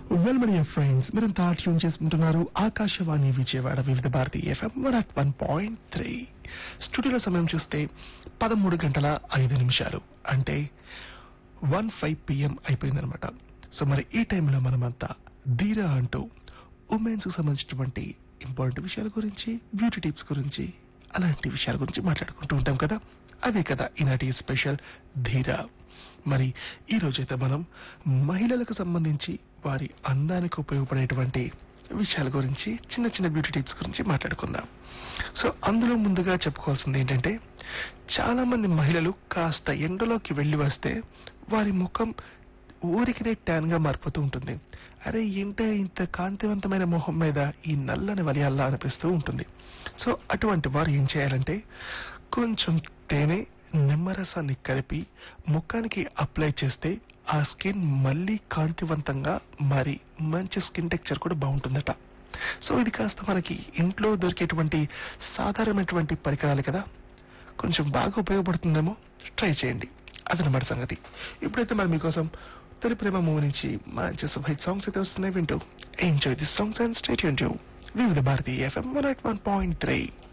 well my friends మీరంతా tune చేసుకుంటున్నారు Akashvani Vijayawada Vividha Bharati FM one at one point three స్టూడియోలో సమయం చూస్తే పదమూడు గంటల ఐదు నిమిషాలు అంటే వన్ ఫైవ్ పిఎం అయిపోయిందనమాట సో మరి ఈ టైంలో మనమంతా ధీరా అంటూ ఉమెన్స్ కు సంబంధించినటువంటి ఇంపార్టెంట్ విషయాల గురించి బ్యూటీ టిప్స్ గురించి అలాంటి విషయాల గురించి మాట్లాడుకుంటూ ఉంటాం కదా అదే కదా ఈనాటి స్పెషల్ ధీరా మరి ఈ రోజైతే మనం మహిళలకు సంబంధించి వారి అందానికి ఉపయోగపడేటువంటి విషయాల గురించి చిన్న చిన్న బ్యూటీ టిప్స్ గురించి మాట్లాడుకుందాం సో అందులో ముందుగా చెప్పుకోవాల్సింది ఏంటంటే చాలా మంది మహిళలు కాస్త ఎండలోకి వెళ్ళి వస్తే వారి ముఖం ఊరికినే ట్యాన్ గా మారిపోతూ ఉంటుంది అరే ఏంట ఇంత కాంతివంతమైన మొహం మీద ఈ నల్లని వలియాల్లా అనిపిస్తూ ఉంటుంది సో అటువంటి వారు ఏం చేయాలంటే కొంచెం తేనె నిమ్మరసాన్ని కలిపి ముఖానికి అప్లై చేస్తే ఆ స్కిన్ మళ్ళీ కాంతివంతంగా మరి మంచి స్కిన్ టెక్చర్ కూడా బాగుంటుందట సో ఇది కాస్త మనకి ఇంట్లో దొరికేటువంటి సాధారణమైనటువంటి పరికరాలు కదా కొంచెం బాగా ఉపయోగపడుతుందేమో ట్రై చేయండి అదనమాట సంగతి ఇప్పుడైతే మరి మీకోసం తొలి ప్రేమ మూవీ నుంచి మంచి సూపర్ సాంగ్స్ అయితే వస్తున్నాయి వింటూ enjoy the songs and state Vividha Bharati FM one point three